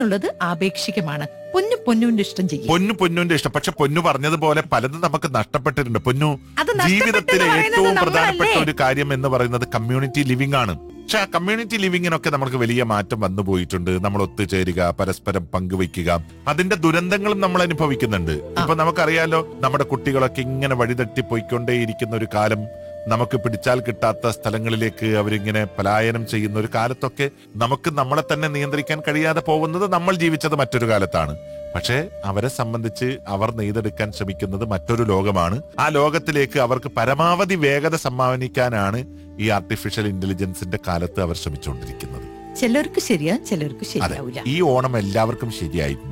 എന്നുള്ളത് ആപേക്ഷികമാണ് പൊന്നു പൊന്നുവിന്റെ ഇഷ്ടം ചെയ്യും പൊന്നു പൊന്നുവിന്റെ ഇഷ്ടം പക്ഷെ പൊന്നു പറഞ്ഞതുപോലെ പലതും നമുക്ക് നഷ്ടപ്പെട്ടിട്ടുണ്ട് പൊന്നു അത് നഷ്ടപ്പെട്ടെന്ന് ജീവിതത്തിലെ പറയുന്നത് ഏറ്റവും പ്രധാനപ്പെട്ട നമ്മളല്ലേ? ഒരു കാര്യം എന്ന് പറയുന്നത് കമ്മ്യൂണിറ്റി ലിവിംഗ് ആണ് പക്ഷെ ആ കമ്മ്യൂണിറ്റി ലിവിങ്ങിനൊക്കെ നമുക്ക് വലിയ മാറ്റം വന്നു പോയിട്ടുണ്ട് നമ്മൾ ഒത്തുചേരുക പരസ്പരം പങ്കുവയ്ക്കുക അതിന്റെ ദുരന്തങ്ങളും നമ്മൾ അനുഭവിക്കുന്നുണ്ട് ഇപ്പൊ നമുക്കറിയാലോ നമ്മുടെ കുട്ടികളൊക്കെ ഇങ്ങനെ വഴിതെറ്റി പോയിക്കൊണ്ടേയിരിക്കുന്ന ഒരു കാലം നമുക്ക് പിടിച്ചാൽ കിട്ടാത്ത സ്ഥലങ്ങളിലേക്ക് അവരിങ്ങനെ പലായനം ചെയ്യുന്ന ഒരു കാലത്തൊക്കെ നമുക്ക് നമ്മളെ തന്നെ നിയന്ത്രിക്കാൻ കഴിയാതെ പോകുന്നത് നമ്മൾ ജീവിച്ചത് മറ്റൊരു കാലത്താണ് പക്ഷേ അവരെ സംബന്ധിച്ച് അവർ നെയ്തെടുക്കാൻ ശ്രമിക്കുന്നത് മറ്റൊരു ലോകമാണ് ആ ലോകത്തിലേക്ക് അവർക്ക് പരമാവധി വേഗത സമ്മാനിക്കാനാണ് ഈ ആർട്ടിഫിഷ്യൽ ഇന്റലിജൻസിന്റെ കാലത്ത് അവർ ശ്രമിച്ചുകൊണ്ടിരിക്കുന്നത് ചിലർക്ക് ശരിയാ ചിലർക്ക് അതെ ശരിയാവില്ല ഈ ഓണം എല്ലാവർക്കും ശരിയായിട്ടുണ്ട്